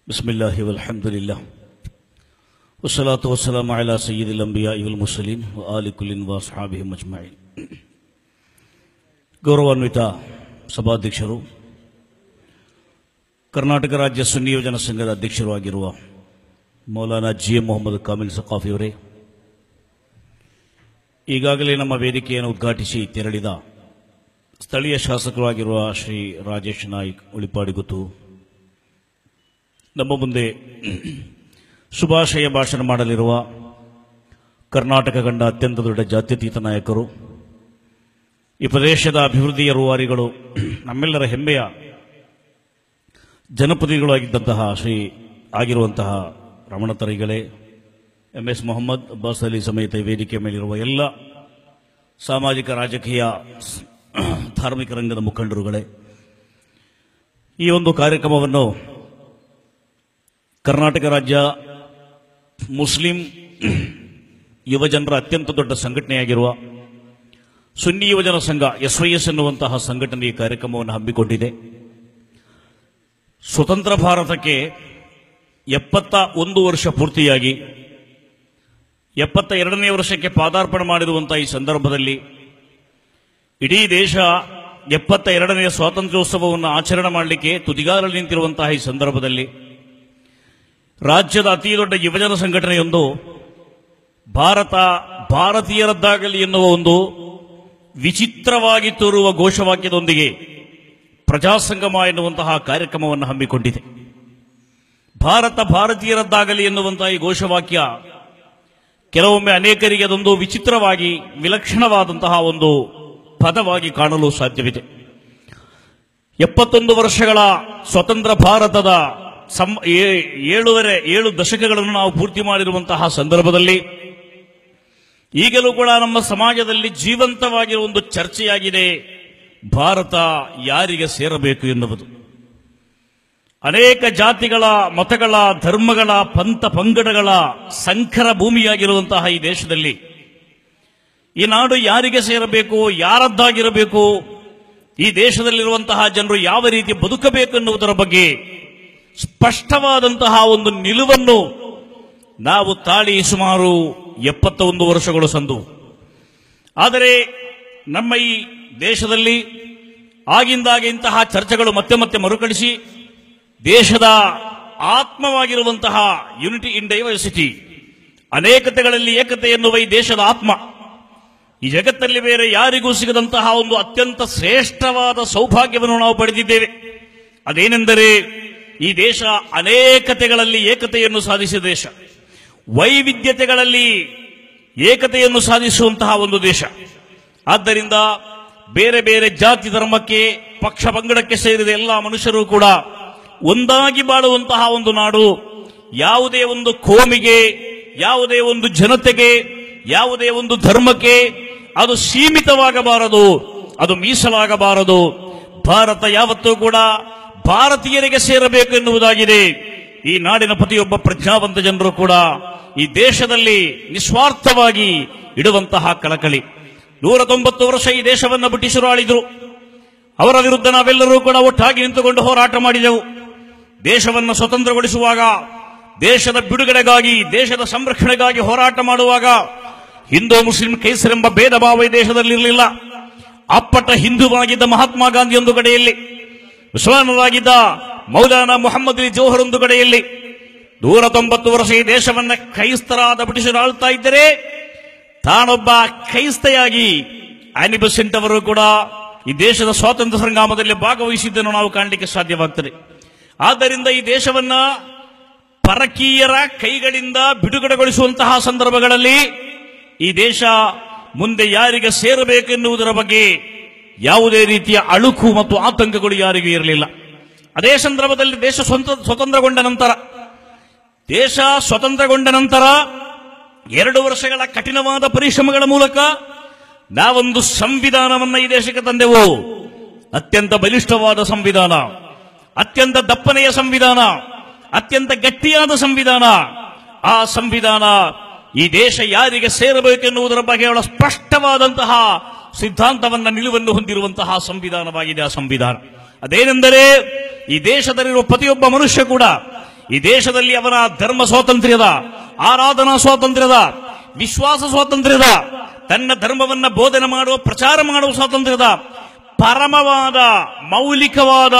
بسم الله والحمد لله والصلاة والسلام على سيد الأنبياء والمرسلين وآل كل وأصحابهم أجمعين ಗೌರವಾನ್ವಿತ ಸಭಾಧ್ಯಕ್ಷರು ಕರ್ನಾಟಕ ರಾಜ್ಯ ಸುನ್ನಿ ಯೋಜನಾ ಸಂಘದ ಅಧ್ಯಕ್ಷರು ಆಗಿರುವ ಮೌಲಾನಾ ಜಿ ಎಂ ಮೊಹಮ್ಮದ್ ಕಾಮಿಲ್ ಸಖಾಫಿಯವರೇ ಈಗಾಗಲೇ ನಮ್ಮ ವೇದಿಕೆಯನ್ನು ಉದ್ಘಾಟಿಸಿ ತೆರಳಿದ ಸ್ಥಳೀಯ ಶಾಸಕರಾಗಿರುವ ಶ್ರೀ ರಾಜೇಶ್ ನಾಯ್ಕ್ ಉಳಿಪಾಡಿಗುತ್ತು ನಮ್ಮ ಮುಂದೆ ಶುಭಾಶಯ ಭಾಷಣ ಮಾಡಲಿರುವ ಕರ್ನಾಟಕ ಕಂಡ ಅತ್ಯಂತ ದೊಡ್ಡ ಜಾತ್ಯತೀತ ನಾಯಕರು ಈ ಪ್ರದೇಶದ ಅಭಿವೃದ್ಧಿಯ ರೂವಾರಿಗಳು ನಮ್ಮೆಲ್ಲರ ಹೆಮ್ಮೆಯ ಜನಪ್ರತಿನಿಧಿಗಳಾಗಿದ್ದಂತಹ ಶ್ರೀ ಆಗಿರುವಂತಹ ರಮಣತರಿಗಳೇ ಎಂ ಎಸ್ ಮೊಹಮ್ಮದ್ ಅಬ್ಬಾಸ್ ಅಲಿ ಸಮೇತ ಈ ವೇದಿಕೆ ಮೇಲಿರುವ ಎಲ್ಲ ಸಾಮಾಜಿಕ ರಾಜಕೀಯ ಧಾರ್ಮಿಕ ರಂಗದ ಮುಖಂಡರುಗಳೇ ಈ ಒಂದು ಕಾರ್ಯಕ್ರಮವನ್ನು ಕರ್ನಾಟಕ ರಾಜ್ಯ ಮುಸ್ಲಿಂ ಯುವಜನರ ಅತ್ಯಂತ ದೊಡ್ಡ ಸಂಘಟನೆಯಾಗಿರುವ ಸುನ್ನಿ ಯುವಜನ ಸಂಘ ಎಸ್ವೈಎಸ್ ಎನ್ನುವಂತಹ ಸಂಘಟನೆ ಈ ಕಾರ್ಯಕ್ರಮವನ್ನು ಹಮ್ಮಿಕೊಂಡಿದೆ ಸ್ವತಂತ್ರ ಭಾರತಕ್ಕೆ ಎಪ್ಪತ್ತ ಒಂದು ವರ್ಷ ಪೂರ್ತಿಯಾಗಿ ಎಪ್ಪತ್ತ ಎರಡನೇ ವರ್ಷಕ್ಕೆ ಪಾದಾರ್ಪಣೆ ಮಾಡಿರುವಂತಹ ಈ ಸಂದರ್ಭದಲ್ಲಿ ಇಡೀ ದೇಶ ಎಪ್ಪತ್ತ ಎರಡನೆಯ ಸ್ವಾತಂತ್ರ್ಯೋತ್ಸವವನ್ನು ಆಚರಣೆ ಮಾಡಲಿಕ್ಕೆ ತುದಿಗಾಲಲ್ಲಿ ನಿಂತಿರುವಂತಹ ಈ ಸಂದರ್ಭದಲ್ಲಿ ರಾಜ್ಯದ ಅತಿ ದೊಡ್ಡ ಯುವಜನ ಸಂಘಟನೆಯೊಂದು ಭಾರತ ಭಾರತೀಯರದ್ದಾಗಲಿ ಎನ್ನುವ ಒಂದು ವಿಚಿತ್ರವಾಗಿ ತೋರುವ ಘೋಷವಾಕ್ಯದೊಂದಿಗೆ ಪ್ರಜಾಸಂಗಮ ಎನ್ನುವಂತಹ ಕಾರ್ಯಕ್ರಮವನ್ನು ಹಮ್ಮಿಕೊಂಡಿದೆ ಭಾರತ ಭಾರತೀಯರದ್ದಾಗಲಿ ಎನ್ನುವಂತಹ ಈ ಘೋಷವಾಕ್ಯ ಕೆಲವೊಮ್ಮೆ ಅನೇಕರಿಗೆ ಅದೊಂದು ವಿಚಿತ್ರವಾಗಿ ವಿಲಕ್ಷಣವಾದಂತಹ ಒಂದು ಪದವಾಗಿ ಕಾಣಲು ಸಾಧ್ಯವಿದೆ ಎಪ್ಪತ್ತೊಂದು ವರ್ಷಗಳ ಸ್ವತಂತ್ರ ಭಾರತದ ಸಂ ಏ- ಏಳೂವರೆ ಏಳು ದಶಕಗಳನ್ನು ನಾವು ಪೂರ್ತಿ ಮಾಡಿರುವಂತಹ ಸಂದರ್ಭದಲ್ಲಿ ಈಗಲೂ ಕೂಡ ನಮ್ಮ ಸಮಾಜದಲ್ಲಿ ಜೀವಂತವಾಗಿರುವ ಒಂದು ಚರ್ಚೆಯಾಗಿದೆ ಭಾರತ ಯಾರಿಗೆ ಸೇರಬೇಕು ಎನ್ನುವುದು ಅನೇಕ ಜಾತಿಗಳ ಮತಗಳ ಧರ್ಮಗಳ ಪಂಥ ಪಂಗಡಗಳ ಸಂಕರ ಭೂಮಿಯಾಗಿರುವಂತಹ ಈ ದೇಶದಲ್ಲಿ ಈ ನಾಡು ಯಾರಿಗೆ ಸೇರಬೇಕು ಯಾರದ್ದಾಗಿರಬೇಕು ಈ ದೇಶದಲ್ಲಿರುವಂತಹ ಜನರು ಯಾವ ರೀತಿ ಬದುಕಬೇಕು ಎನ್ನುವುದರ ಬಗ್ಗೆ ಸ್ಪಷ್ಟವಾದಂತಹ ಒಂದು ನಿಲುವನ್ನು ನಾವು ತಾಳಿ ಸುಮಾರು ಎಪ್ಪತ್ತ ಒಂದು ವರ್ಷಗಳು ಸಂದು ಆದರೆ ನಮ್ಮ ಈ ದೇಶದಲ್ಲಿ ಆಗಿಂದಾಗೆ ಇಂತಹ ಚರ್ಚೆಗಳು ಮತ್ತೆ ಮತ್ತೆ ಮರುಕಳಿಸಿ ದೇಶದ ಆತ್ಮವಾಗಿರುವಂತಹ ಯುನಿಟಿ ಇನ್ ಡೈವರ್ಸಿಟಿ ಅನೇಕತೆಗಳಲ್ಲಿ ಏಕತೆ ಎನ್ನುವ ಈ ದೇಶದ ಆತ್ಮ ಈ ಜಗತ್ತಲ್ಲಿ ಬೇರೆ ಯಾರಿಗೂ ಸಿಗದಂತಹ ಒಂದು ಅತ್ಯಂತ ಶ್ರೇಷ್ಠವಾದ ಸೌಭಾಗ್ಯವನ್ನು ನಾವು ಪಡೆದಿದ್ದೇವೆ ಅದೇನೆಂದರೆ ಈ ದೇಶ ಅನೇಕತೆಗಳಲ್ಲಿ ಏಕತೆಯನ್ನು ಸಾಧಿಸಿದ ದೇಶ ವೈವಿಧ್ಯತೆಗಳಲ್ಲಿ ಏಕತೆಯನ್ನು ಸಾಧಿಸುವಂತಹ ಒಂದು ದೇಶ ಆದ್ದರಿಂದ ಬೇರೆ ಬೇರೆ ಜಾತಿ ಧರ್ಮಕ್ಕೆ ಪಕ್ಷ ಪಂಗಡಕ್ಕೆ ಸೇರಿದ ಎಲ್ಲ ಮನುಷ್ಯರು ಕೂಡ ಒಂದಾಗಿ ಬಾಳುವಂತಹ ಒಂದು ನಾಡು ಯಾವುದೇ ಒಂದು ಕೋಮಿಗೆ ಯಾವುದೇ ಒಂದು ಜನತೆಗೆ ಯಾವುದೇ ಒಂದು ಧರ್ಮಕ್ಕೆ ಅದು ಸೀಮಿತವಾಗಬಾರದು ಅದು ಮೀಸಲಾಗಬಾರದು ಭಾರತ ಯಾವತ್ತೂ ಕೂಡ ಭಾರತೀಯರಿಗೆ ಸೇರಬೇಕು ಎನ್ನುವುದಾಗಿದೆ ಈ ನಾಡಿನ ಪ್ರತಿಯೊಬ್ಬ ಪ್ರಜ್ಞಾವಂತ ಜನರು ಕೂಡ ಈ ದೇಶದಲ್ಲಿ ನಿಸ್ವಾರ್ಥವಾಗಿ ಇಡುವಂತಹ ಕಳಕಳಿ ನೂರ ತೊಂಬತ್ತು ವರ್ಷ ಈ ದೇಶವನ್ನು ಬ್ರಿಟಿಷರು ಆಳಿದ್ರು ಅವರ ವಿರುದ್ಧ ನಾವೆಲ್ಲರೂ ಕೂಡ ಒಟ್ಟಾಗಿ ನಿಂತುಕೊಂಡು ಹೋರಾಟ ಮಾಡಿದೆವು ದೇಶವನ್ನು ಸ್ವತಂತ್ರಗೊಳಿಸುವಾಗ ದೇಶದ ಬಿಡುಗಡೆಗಾಗಿ ದೇಶದ ಸಂರಕ್ಷಣೆಗಾಗಿ ಹೋರಾಟ ಮಾಡುವಾಗ ಹಿಂದೂ ಮುಸ್ಲಿಂ ಕೇಸರೆಂಬ ಭೇದ ಭಾವ ಈ ದೇಶದಲ್ಲಿರಲಿಲ್ಲ ಅಪ್ಪಟ ಹಿಂದೂವಾಗಿದ್ದ ಮಹಾತ್ಮ ಗಾಂಧಿ ಒಂದು ಕಡೆಯಲ್ಲಿ ಮುಸಲ್ಮಾನರಾಗಿದ್ದ ಮೌಲಾನಾ ಮೊಹಮ್ಮದ್ ಅಲಿ ಜೋಹರ್ ಒಂದು ಕಡೆಯಲ್ಲಿ ನೂರ ತೊಂಬತ್ತು ವರ್ಷ ಈ ದೇಶವನ್ನ ಕ್ರೈಸ್ತರಾದ ಬ್ರಿಟಿಷರು ಆಳ್ತಾ ಇದ್ದರೆ ತಾನೊಬ್ಬ ಕ್ರೈಸ್ತೆಯಾಗಿ ಆನಿ ಬೆಸೆಂಟ್ ಅವರು ಕೂಡ ಈ ದೇಶದ ಸ್ವಾತಂತ್ರ್ಯ ಸಂಗ್ರಾಮದಲ್ಲಿ ಭಾಗವಹಿಸಿದ್ದನ್ನು ನಾವು ಕಾಣಲಿಕ್ಕೆ ಸಾಧ್ಯವಾಗ್ತದೆ ಆದ್ದರಿಂದ ಈ ದೇಶವನ್ನ ಪರಕೀಯರ ಕೈಗಳಿಂದ ಬಿಡುಗಡೆಗೊಳಿಸುವಂತಹ ಸಂದರ್ಭಗಳಲ್ಲಿ ಈ ದೇಶ ಮುಂದೆ ಯಾರಿಗೆ ಸೇರಬೇಕೆನ್ನುವುದರ ಬಗ್ಗೆ ಯಾವುದೇ ರೀತಿಯ ಅಳುಕು ಮತ್ತು ಆತಂಕಗಳು ಯಾರಿಗೂ ಇರಲಿಲ್ಲ ಅದೇ ಸಂದರ್ಭದಲ್ಲಿ ದೇಶ ಸ್ವಂತ ಸ್ವತಂತ್ರಗೊಂಡ ನಂತರ ದೇಶ ಸ್ವತಂತ್ರಗೊಂಡ ನಂತರ ಎರಡು ವರ್ಷಗಳ ಕಠಿಣವಾದ ಪರಿಶ್ರಮಗಳ ಮೂಲಕ ನಾವೊಂದು ಸಂವಿಧಾನವನ್ನ ಈ ದೇಶಕ್ಕೆ ತಂದೆವು ಅತ್ಯಂತ ಬಲಿಷ್ಠವಾದ ಸಂವಿಧಾನ ಅತ್ಯಂತ ದಪ್ಪನೆಯ ಸಂವಿಧಾನ ಅತ್ಯಂತ ಗಟ್ಟಿಯಾದ ಸಂವಿಧಾನ ಆ ಸಂವಿಧಾನ ಈ ದೇಶ ಯಾರಿಗೆ ಸೇರಬೇಕೆನ್ನುವುದರ ಬಗ್ಗೆ ಬಹಳ ಸ್ಪಷ್ಟವಾದಂತಹ ಸಿದ್ಧಾಂತವನ್ನ ನಿಲುವನ್ನು ಹೊಂದಿರುವಂತಹ ಸಂವಿಧಾನವಾಗಿದೆ ಆ ಸಂವಿಧಾನ ಅದೇನೆಂದರೆ ಈ ದೇಶದಲ್ಲಿರುವ ಪ್ರತಿಯೊಬ್ಬ ಮನುಷ್ಯ ಕೂಡ ಈ ದೇಶದಲ್ಲಿ ಅವರ ಧರ್ಮ ಸ್ವಾತಂತ್ರ್ಯದ ಆರಾಧನಾ ಸ್ವಾತಂತ್ರ್ಯದ ವಿಶ್ವಾಸ ಸ್ವಾತಂತ್ರ್ಯದ ತನ್ನ ಧರ್ಮವನ್ನ ಬೋಧನೆ ಮಾಡುವ ಪ್ರಚಾರ ಮಾಡುವ ಸ್ವಾತಂತ್ರ್ಯದ ಪರಮವಾದ ಮೌಲಿಕವಾದ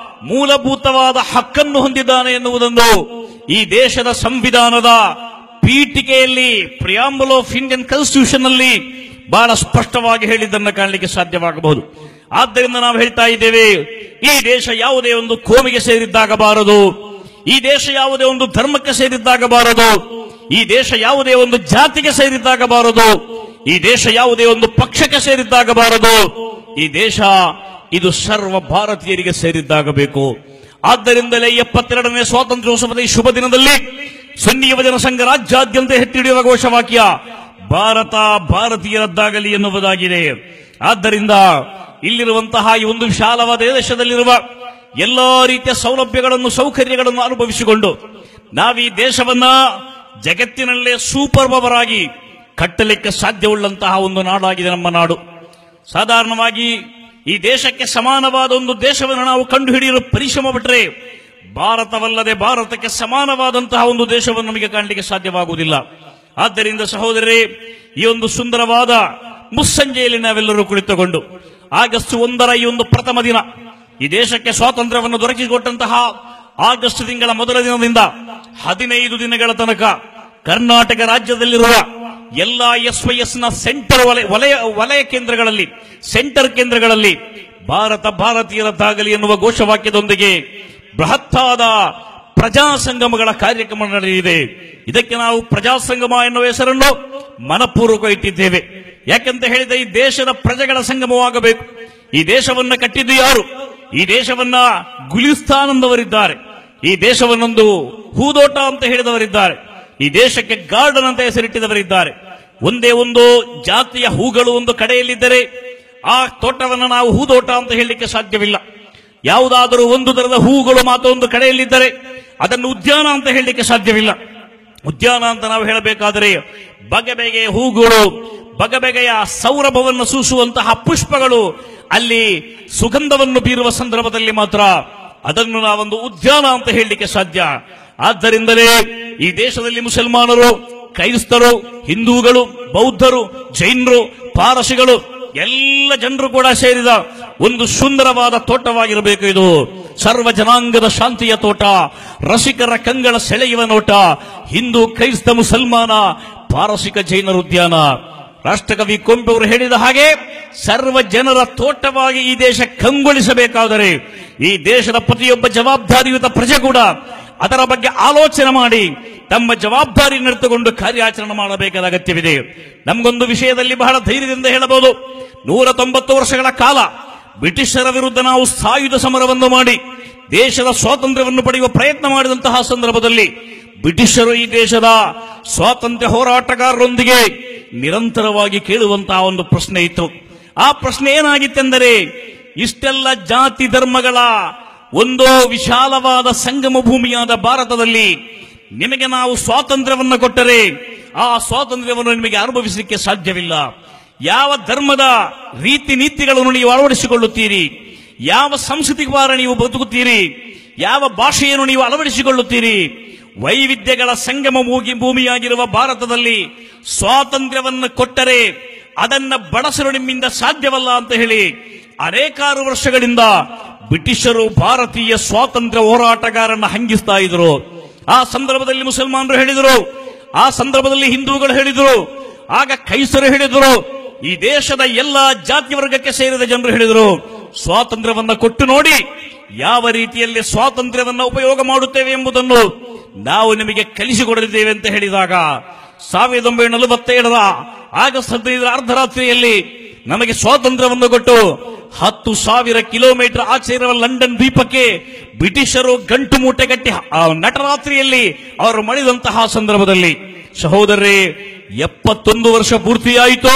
ಮೂಲಭೂತವಾದ ಹಕ್ಕನ್ನು ಹೊಂದಿದ್ದಾನೆ ಎನ್ನುವುದನ್ನು ಈ ದೇಶದ ಸಂವಿಧಾನದ ಪೀಠಿಕೆಯಲ್ಲಿ ಪ್ರಿಯಾಂಬಲ್ ಆಫ್ ಇಂಡಿಯನ್ ಕಾನ್ಸ್ಟಿಟ್ಯೂಷನ್ ಅಲ್ಲಿ ಬಹಳ ಸ್ಪಷ್ಟವಾಗಿ ಹೇಳಿದ್ದನ್ನು ಕಾಣಲಿಕ್ಕೆ ಸಾಧ್ಯವಾಗಬಹುದು ಆದ್ದರಿಂದ ನಾವು ಹೇಳ್ತಾ ಇದ್ದೇವೆ ಈ ದೇಶ ಯಾವುದೇ ಒಂದು ಕೋಮಿಗೆ ಸೇರಿದ್ದಾಗಬಾರದು ಈ ದೇಶ ಯಾವುದೇ ಒಂದು ಧರ್ಮಕ್ಕೆ ಸೇರಿದ್ದಾಗಬಾರದು ಈ ದೇಶ ಯಾವುದೇ ಒಂದು ಜಾತಿಗೆ ಸೇರಿದ್ದಾಗಬಾರದು ಈ ದೇಶ ಯಾವುದೇ ಒಂದು ಪಕ್ಷಕ್ಕೆ ಸೇರಿದ್ದಾಗಬಾರದು ಈ ದೇಶ ಇದು ಸರ್ವ ಭಾರತೀಯರಿಗೆ ಸೇರಿದ್ದಾಗಬೇಕು ಆದ್ದರಿಂದಲೇ ಎಪ್ಪತ್ತೆರಡನೇ ಸ್ವಾತಂತ್ರ್ಯೋತ್ಸವದ ಈ ಶುಭ ದಿನದಲ್ಲಿ ಸುನ್ನಿ ಯುವಜನ ಸಂಘ ರಾಜ್ಯಾದ್ಯಂತ ಎತ್ತಿಡಿಯುವ ಘೋಷವಾಕ್ಯ ಭಾರತ ಭಾರತೀಯರದ್ದಾಗಲಿ ಎನ್ನುವುದಾಗಿದೆ ಆದ್ದರಿಂದ ಇಲ್ಲಿರುವಂತಹ ಈ ಒಂದು ವಿಶಾಲವಾದ ದೇಶದಲ್ಲಿರುವ ಎಲ್ಲಾ ರೀತಿಯ ಸೌಲಭ್ಯಗಳನ್ನು ಸೌಕರ್ಯಗಳನ್ನು ಅನುಭವಿಸಿಕೊಂಡು ನಾವೀ ದೇಶವನ್ನ ಜಗತ್ತಿನಲ್ಲೇ ಸೂಪರ್ ಪವರ್ ಆಗಿ ಕಟ್ಟಲಿಕ್ಕೆ ಸಾಧ್ಯವುಳ್ಳಂತಹ ಒಂದು ನಾಡಾಗಿದೆ ನಮ್ಮ ನಾಡು ಸಾಧಾರಣವಾಗಿ ಈ ದೇಶಕ್ಕೆ ಸಮಾನವಾದ ಒಂದು ದೇಶವನ್ನು ನಾವು ಕಂಡುಹಿಡಿಯಲು ಪರಿಶ್ರಮ ಪಟ್ಟರೆ ಭಾರತವಲ್ಲದೆ ಭಾರತಕ್ಕೆ ಸಮಾನವಾದಂತಹ ಒಂದು ದೇಶವನ್ನು ನಮಗೆ ಕಾಣಲಿಕ್ಕೆ ಸಾಧ್ಯವಾಗುವುದಿಲ್ಲ ಆದ್ದರಿಂದ ಸಹೋದರರೇ ಈ ಒಂದು ಸುಂದರವಾದ ಮುಸ್ಸಂಜೆಯಲ್ಲಿ ನಾವೆಲ್ಲರೂ ಕುಳಿತುಕೊಂಡು ಆಗಸ್ಟ್ ಒಂದರ ಈ ಒಂದು ಪ್ರಥಮ ದಿನ ಈ ದೇಶಕ್ಕೆ ಸ್ವಾತಂತ್ರ್ಯವನ್ನು ದೊರಕಿಸಿಕೊಟ್ಟಂತಹ ಆಗಸ್ಟ್ ತಿಂಗಳ ಮೊದಲ ದಿನದಿಂದ ಹದಿನೈದು ದಿನಗಳ ತನಕ ಕರ್ನಾಟಕ ರಾಜ್ಯದಲ್ಲಿರುವ ಎಲ್ಲ ಎಸ್ ವೈ ಎಸ್ ನ ಸೆಂಟರ್ ವಲಯ ವಲಯ ವಲಯ ಕೇಂದ್ರಗಳಲ್ಲಿ ಸೆಂಟರ್ ಕೇಂದ್ರಗಳಲ್ಲಿ ಭಾರತ ಭಾರತೀಯರದ್ದಾಗಲಿ ಎನ್ನುವ ಘೋಷವಾಕ್ಯದೊಂದಿಗೆ ಬೃಹತ್ತಾದ ಪ್ರಜಾ ಸಂಗಮಗಳ ಕಾರ್ಯಕ್ರಮ ನಡೆದಿದೆ ಇದಕ್ಕೆ ನಾವು ಪ್ರಜಾ ಸಂಗಮ ಎನ್ನುವ ಹೆಸರನ್ನು ಮನಪೂರ್ವಕ ಇಟ್ಟಿದ್ದೇವೆ ಯಾಕೆಂತ ಹೇಳಿದ ಈ ದೇಶದ ಪ್ರಜೆಗಳ ಸಂಗಮವಾಗಬೇಕು ಈ ದೇಶವನ್ನ ಕಟ್ಟಿದ್ದು ಯಾರು ಈ ದೇಶವನ್ನ ಗುಲಿಸ್ತಾನ್ ಎಂದವರಿದ್ದಾರೆ ಈ ದೇಶವನ್ನೊಂದು ಹೂದೋಟ ಅಂತ ಹೇಳಿದವರಿದ್ದಾರೆ ಈ ದೇಶಕ್ಕೆ ಗಾರ್ಡನ್ ಅಂತ ಹೆಸರಿಟ್ಟಿದವರಿದ್ದಾರೆ ಒಂದೇ ಒಂದು ಜಾತಿಯ ಹೂಗಳು ಒಂದು ಕಡೆಯಲ್ಲಿದ್ದರೆ ಆ ತೋಟವನ್ನು ನಾವು ಹೂದೋಟ ಅಂತ ಹೇಳಲಿಕ್ಕೆ ಸಾಧ್ಯವಿಲ್ಲ ಯಾವುದಾದರೂ ಒಂದು ತರದ ಹೂಗಳು ಮತ್ತೊಂದು ಕಡೆಯಲ್ಲಿದ್ದರೆ ಅದನ್ನು ಉದ್ಯಾನ ಅಂತ ಹೇಳಲಿಕ್ಕೆ ಸಾಧ್ಯವಿಲ್ಲ ಉದ್ಯಾನ ಅಂತ ನಾವು ಹೇಳಬೇಕಾದರೆ ಬಗೆ ಬಗೆಯ ಹೂಗಳು ಬಗೆ ಬಗೆಯ ಸೌರಭವನ್ನು ಸೂಸುವಂತಹ ಪುಷ್ಪಗಳು ಅಲ್ಲಿ ಸುಗಂಧವನ್ನು ಬೀರುವ ಸಂದರ್ಭದಲ್ಲಿ ಮಾತ್ರ ಅದನ್ನು ನಾವೊಂದು ಉದ್ಯಾನ ಅಂತ ಹೇಳಲಿಕ್ಕೆ ಸಾಧ್ಯ ಆದ್ದರಿಂದಲೇ ಈ ದೇಶದಲ್ಲಿ ಮುಸಲ್ಮಾನರು ಕ್ರೈಸ್ತರು ಹಿಂದೂಗಳು ಬೌದ್ಧರು ಜೈನರು ಪಾರಸಿಗಳು ಎಲ್ಲ ಜನರು ಕೂಡ ಸೇರಿದ ಒಂದು ಸುಂದರವಾದ ತೋಟವಾಗಿರಬೇಕು ಇದು ಸರ್ವ ಜನಾಂಗದ ಶಾಂತಿಯ ತೋಟ ರಸಿಕರ ಕಂಗಳ ಸೆಳೆಯುವ ನೋಟ ಹಿಂದೂ ಕ್ರೈಸ್ತ ಮುಸಲ್ಮಾನ ಪಾರಸಿಕ ಜೈನರ ಉದ್ಯಾನ ರಾಷ್ಟ್ರಕವಿ ಕೊಂಬೆ ಅವರು ಹೇಳಿದ ಹಾಗೆ ಸರ್ವ ಜನರ ತೋಟವಾಗಿ ಈ ದೇಶ ಕಂಗೊಳಿಸಬೇಕಾದರೆ ಈ ದೇಶದ ಪ್ರತಿಯೊಬ್ಬ ಜವಾಬ್ದಾರಿಯುತ ಪ್ರಜೆ ಕೂಡ ಅದರ ಬಗ್ಗೆ ಆಲೋಚನೆ ಮಾಡಿ ತಮ್ಮ ಜವಾಬ್ದಾರಿ ನಡೆದುಕೊಂಡು ಕಾರ್ಯಾಚರಣೆ ಮಾಡಬೇಕಾದ ಅಗತ್ಯವಿದೆ ನಮಗೊಂದು ವಿಷಯದಲ್ಲಿ ಬಹಳ ಧೈರ್ಯದಿಂದ ಹೇಳಬಹುದು ನೂರ ತೊಂಬತ್ತು ವರ್ಷಗಳ ಕಾಲ ಬ್ರಿಟಿಷರ ವಿರುದ್ಧ ನಾವು ಸಾಯುಧ ಸಮರವನ್ನು ಮಾಡಿ ದೇಶದ ಸ್ವಾತಂತ್ರ್ಯವನ್ನು ಪಡೆಯುವ ಪ್ರಯತ್ನ ಮಾಡಿದಂತಹ ಸಂದರ್ಭದಲ್ಲಿ ಬ್ರಿಟಿಷರು ಈ ದೇಶದ ಸ್ವಾತಂತ್ರ್ಯ ಹೋರಾಟಗಾರರೊಂದಿಗೆ ನಿರಂತರವಾಗಿ ಕೇಳುವಂತಹ ಒಂದು ಪ್ರಶ್ನೆ ಇತ್ತು ಆ ಪ್ರಶ್ನೆ ಏನಾಗಿತ್ತೆಂದರೆ ಇಷ್ಟೆಲ್ಲ ಜಾತಿ ಧರ್ಮಗಳ ಒಂದು ವಿಶಾಲವಾದ ಸಂಗಮ ಭೂಮಿಯಾದ ಭಾರತದಲ್ಲಿ ನಿಮಗೆ ನಾವು ಸ್ವಾತಂತ್ರ್ಯವನ್ನು ಕೊಟ್ಟರೆ ಆ ಸ್ವಾತಂತ್ರ್ಯವನ್ನು ನಿಮಗೆ ಅನುಭವಿಸಲಿಕ್ಕೆ ಸಾಧ್ಯವಿಲ್ಲ ಯಾವ ಧರ್ಮದ ರೀತಿ ನೀತಿಗಳನ್ನು ನೀವು ಅಳವಡಿಸಿಕೊಳ್ಳುತ್ತೀರಿ ಯಾವ ಸಂಸ್ಕೃತಿವಾರ ನೀವು ಬದುಕುತ್ತೀರಿ ಯಾವ ಭಾಷೆಯನ್ನು ನೀವು ಅಳವಡಿಸಿಕೊಳ್ಳುತ್ತೀರಿ ವೈವಿಧ್ಯಗಳ ಸಂಗಮ ಭೂಗಿ ಭೂಮಿಯಾಗಿರುವ ಭಾರತದಲ್ಲಿ ಸ್ವಾತಂತ್ರ್ಯವನ್ನು ಕೊಟ್ಟರೆ ಅದನ್ನ ಬಳಸಲು ನಿಮ್ಮಿಂದ ಸಾಧ್ಯವಲ್ಲ ಅಂತ ಹೇಳಿ ಅನೇಕಾರು ವರ್ಷಗಳಿಂದ ಬ್ರಿಟಿಷರು ಭಾರತೀಯ ಸ್ವಾತಂತ್ರ್ಯ ಹೋರಾಟಗಾರನ್ನ ಹಂಗಿಸ್ತಾ ಇದ್ರು ಆ ಸಂದರ್ಭದಲ್ಲಿ ಮುಸಲ್ಮಾನರು ಹೇಳಿದರು ಆ ಸಂದರ್ಭದಲ್ಲಿ ಹಿಂದೂಗಳು ಹೇಳಿದರು ಆಗ ಕೈಸರು ಹೇಳಿದರು ಈ ದೇಶದ ಎಲ್ಲ ಜಾತಿ ವರ್ಗಕ್ಕೆ ಸೇರಿದ ಜನರು ಹೇಳಿದರು ಸ್ವಾತಂತ್ರ್ಯವನ್ನ ಕೊಟ್ಟು ನೋಡಿ ಯಾವ ರೀತಿಯಲ್ಲಿ ಸ್ವಾತಂತ್ರ್ಯವನ್ನ ಉಪಯೋಗ ಮಾಡುತ್ತೇವೆ ಎಂಬುದನ್ನು ನಾವು ನಿಮಗೆ ಕಲಿಸಿಕೊಡಲಿದ್ದೇವೆ ಅಂತ ಹೇಳಿದಾಗ ಸಾವಿರದ ಒಂಬೈನೂರ ನಲವತ್ತೇಳರ ಆಗಸ್ಟ್ ಹದಿನೈದರ ಅರ್ಧರಾತ್ರಿಯಲ್ಲಿ ನಮಗೆ ಸ್ವಾತಂತ್ರ್ಯವನ್ನು ಕೊಟ್ಟು ಹತ್ತು ಸಾವಿರ ಕಿಲೋಮೀಟರ್ ಆಚೆ ಇರುವ ಲಂಡನ್ ದ್ವೀಪಕ್ಕೆ ಬ್ರಿಟಿಷರು ಗಂಟು ಮೂಟೆ ಕಟ್ಟಿ ಆ ನಟರಾತ್ರಿಯಲ್ಲಿ ಅವರು ಮಣಿದಂತಹ ಸಂದರ್ಭದಲ್ಲಿ ಸಹೋದರರೇ ಎಪ್ಪತ್ತೊಂದು ವರ್ಷ ಪೂರ್ತಿಯಾಯಿತು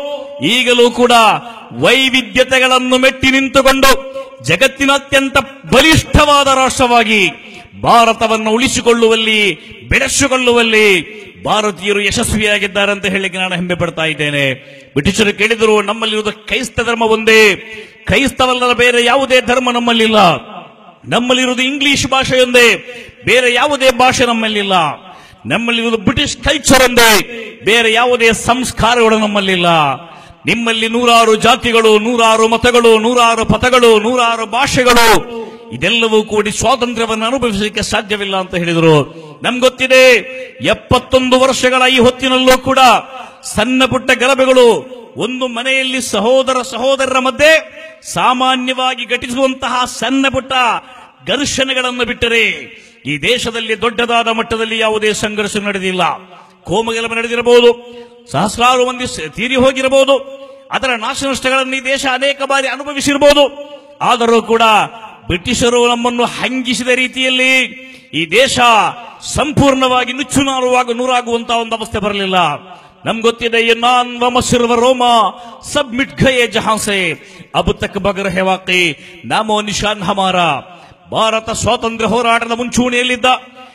ಈಗಲೂ ಕೂಡ ವೈವಿಧ್ಯತೆಗಳನ್ನು ಮೆಟ್ಟಿ ನಿಂತುಕೊಂಡು ಜಗತ್ತಿನ ಅತ್ಯಂತ ಬಲಿಷ್ಠವಾದ ರಾಷ್ಟ್ರವಾಗಿ ಭಾರತವನ್ನು ಉಳಿಸಿಕೊಳ್ಳುವಲ್ಲಿ ಬೆಳೆಸಿಕೊಳ್ಳುವಲ್ಲಿ ಭಾರತೀಯರು ಯಶಸ್ವಿಯಾಗಿದ್ದಾರೆ ಅಂತ ಹೇಳಿಕ್ಕೆ ನಾನು ಹೆಮ್ಮೆ ಪಡ್ತಾ ಇದ್ದೇನೆ ಬ್ರಿಟಿಷರು ಕೇಳಿದರು ನಮ್ಮಲ್ಲಿರುವುದು ಕ್ರೈಸ್ತ ಧರ್ಮ ಒಂದೇ ಕ್ರೈಸ್ತವಲ್ಲದ ಬೇರೆ ಯಾವುದೇ ಧರ್ಮ ನಮ್ಮಲ್ಲಿಲ್ಲ ನಮ್ಮಲ್ಲಿರುವುದು ಇಂಗ್ಲಿಷ್ ಭಾಷೆಯೊಂದೇ ಬೇರೆ ಯಾವುದೇ ಭಾಷೆ ನಮ್ಮಲ್ಲಿಲ್ಲ ನಮ್ಮಲ್ಲಿ ಬ್ರಿಟಿಷ್ ಕಲ್ಚರ್ ಒಂದೇ ಬೇರೆ ಯಾವುದೇ ಸಂಸ್ಕಾರಗಳು ನಮ್ಮಲ್ಲಿಲ್ಲ ನಿಮ್ಮಲ್ಲಿ ನೂರಾರು ಜಾತಿಗಳು ನೂರಾರು ಮತಗಳು ನೂರಾರು ಪಥಗಳು ನೂರಾರು ಭಾಷೆಗಳು ಇದೆಲ್ಲವೂ ಕೂಡಿ ಸ್ವಾತಂತ್ರ್ಯವನ್ನು ಅನುಭವಿಸಲಿಕ್ಕೆ ಸಾಧ್ಯವಿಲ್ಲ ಅಂತ ಹೇಳಿದರು ನಮ್ಗೆ ಗೊತ್ತಿದೆ ಎಪ್ಪತ್ತೊಂದು ವರ್ಷಗಳ ಈ ಹೊತ್ತಿನಲ್ಲೂ ಕೂಡ ಸಣ್ಣ ಪುಟ್ಟ ಗಲಭೆಗಳು ಒಂದು ಮನೆಯಲ್ಲಿ ಸಹೋದರ ಸಹೋದರರ ಮಧ್ಯೆ ಸಾಮಾನ್ಯವಾಗಿ ಘಟಿಸುವಂತಹ ಸಣ್ಣ ಪುಟ್ಟ ಘರ್ಷಣೆಗಳನ್ನು ಬಿಟ್ಟರೆ ಈ ದೇಶದಲ್ಲಿ ದೊಡ್ಡದಾದ ಮಟ್ಟದಲ್ಲಿ ಯಾವುದೇ ಸಂಘರ್ಷ ನಡೆದಿಲ್ಲ ಕೋಮಗಲಭೆ ನಡೆದಿರಬಹುದು ಸಹಸ್ರಾರು ಮಂದಿ ಸ- ತೀರಿ ಹೋಗಿರಬಹುದು ಅದರ ನಾಶ ನಷ್ಟಗಳನ್ನು ಈ ದೇಶ ಅನೇಕ ಬಾರಿ ಅನುಭವಿಸಿರಬಹುದು ಆದರೂ ಕೂಡ ಬ್ರಿಟಿಷರು ನಮ್ಮನ್ನು ಹಂಗಿಸಿದ ರೀತಿಯಲ್ಲಿ ಈ ದೇಶ ಸಂಪೂರ್ಣವಾಗಿ ನುಚ್ಚು ನಾರುವಾಗ ನೂರಾಗುವಂತಹ ಒಂದು ಅವಸ್ಥೆ ಬರಲಿಲ್ಲ ನಮ್ಗೆ ಗೊತ್ತಿದೆ ये नान व मसर व रोमा सब मिट गए जहां से अब तक बगर है वाकई नामो निशान हमारा ಭಾರತ ಸ್ವಾತಂತ್ರ್ಯ ಹೋರಾಟದ ಮುಂಚೂಣಿಯಲ್ಲಿದ್ದ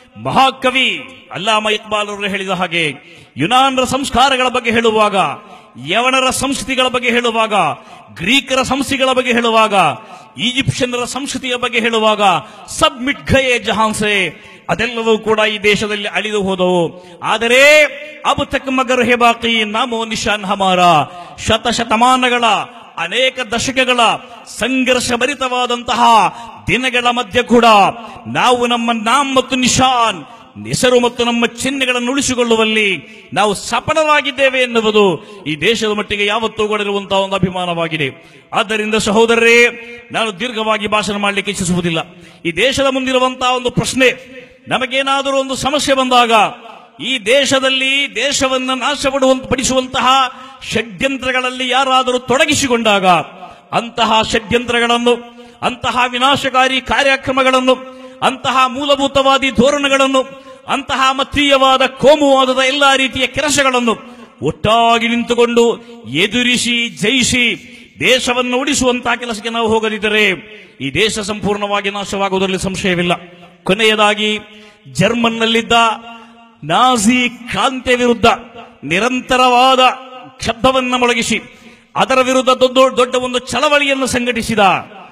ಮಹಾಕವಿ ಅಲ್ಲಾಮ ಇಕ್ಬಾಲ್ ಅವರು ಹೇಳಿದ ಹಾಗೆ ಯುನಾನ್ರ ಸಂಸ್ಕಾರಗಳ ಬಗ್ಗೆ ಹೇಳುವಾಗ ಯವನರ ಸಂಸ್ಕೃತಿಗಳ ಬಗ್ಗೆ ಹೇಳುವಾಗ ಗ್ರೀಕರ ಸಂಸ್ಕೃತಿಗಳ ಬಗ್ಗೆ ಹೇಳುವಾಗ ಈಜಿಪ್ಷಿಯನ್ನರ ಸಂಸ್ಕೃತಿಯ ಬಗ್ಗೆ ಹೇಳುವಾಗ ಸಬ್ ಮಿಟ್ ಗಯೇ ಜಹಾನ್ಸೆ ಅದೆಲ್ಲವೂ ಕೂಡ ಈ ದೇಶದಲ್ಲಿ ಅಳಿದು ಹೋದವು ಆದರೆ ಅಬ್ ತಕ್ ಮಗರ್ ಹೆ ಬಾಕಿ ನಾಮೋ ನಿಶಾನ್ ಹಮಾರ ಶತಶತಮಾನಗಳ ಅನೇಕ ದಶಕಗಳ ಸಂಘರ್ಷ ಭರಿತವಾದಂತಹ ದಿನಗಳ ಮಧ್ಯೆ ಕೂಡ ನಾವು ನಮ್ಮ ನಾಮ್ ಮತ್ತು ನಿಶಾನ್ ಹೆಸರು ಮತ್ತು ನಮ್ಮ ಚಿಹ್ನೆಗಳನ್ನು ಉಳಿಸಿಕೊಳ್ಳುವಲ್ಲಿ ನಾವು ಸಫಲರಾಗಿದ್ದೇವೆ ಎನ್ನುವುದು ಈ ದೇಶದ ಮಟ್ಟಿಗೆ ಯಾವತ್ತೂ ಕೂಡ ಇರುವಂತಹ ಒಂದು ಅಭಿಮಾನವಾಗಿದೆ ಆದ್ದರಿಂದ ಸಹೋದರರೇ ನಾನು ದೀರ್ಘವಾಗಿ ಭಾಷಣ ಮಾಡಲಿಕ್ಕೆ ಇಚ್ಛಿಸುವುದಿಲ್ಲ ಈ ದೇಶದ ಮುಂದಿರುವಂತಹ ಒಂದು ಪ್ರಶ್ನೆ ನಮಗೇನಾದರೂ ಒಂದು ಸಮಸ್ಯೆ ಬಂದಾಗ ಈ ದೇಶದಲ್ಲಿ ದೇಶವನ್ನು ನಾಶಪಡುವಂತ ಪಡಿಸುವಂತಹ ಷಡ್ಯಂತ್ರಗಳಲ್ಲಿ ಯಾರಾದರೂ ತೊಡಗಿಸಿಕೊಂಡಾಗ ಅಂತಹ ಷಡ್ಯಂತ್ರಗಳನ್ನು ಅಂತಹ ವಿನಾಶಕಾರಿ ಕಾರ್ಯಕ್ರಮಗಳನ್ನು ಅಂತಹ ಮೂಲಭೂತವಾದಿ ಧೋರಣೆಗಳನ್ನು ಅಂತಹ ಮತೀಯವಾದ ಕೋಮುವಾದದ ಎಲ್ಲಾ ರೀತಿಯ ಕೆಲಸಗಳನ್ನು ಒಟ್ಟಾಗಿ ನಿಂತುಕೊಂಡು ಎದುರಿಸಿ ಜಯಿಸಿ ದೇಶವನ್ನು ಉಳಿಸುವಂತಹ ಕೆಲಸಕ್ಕೆ ನಾವು ಹೋಗದಿದ್ದರೆ ಈ ದೇಶ ಸಂಪೂರ್ಣವಾಗಿ ನಾಶವಾಗುವುದರಲ್ಲಿ ಸಂಶಯವಿಲ್ಲ ಕೊನೆಯದಾಗಿ ಜರ್ಮನ್ನಲ್ಲಿದ್ದ ನಾಜಿ ಕ್ರಾಂತಿಯ ವಿರುದ್ಧ ನಿರಂತರವಾದ ಶಬ್ದವನ್ನು ಮೊಳಗಿಸಿ ಅದರ ವಿರುದ್ಧ ದೊಡ್ಡ ದೊಡ್ಡ ಒಂದು ಚಳವಳಿಯನ್ನು ಸಂಘಟಿಸಿದ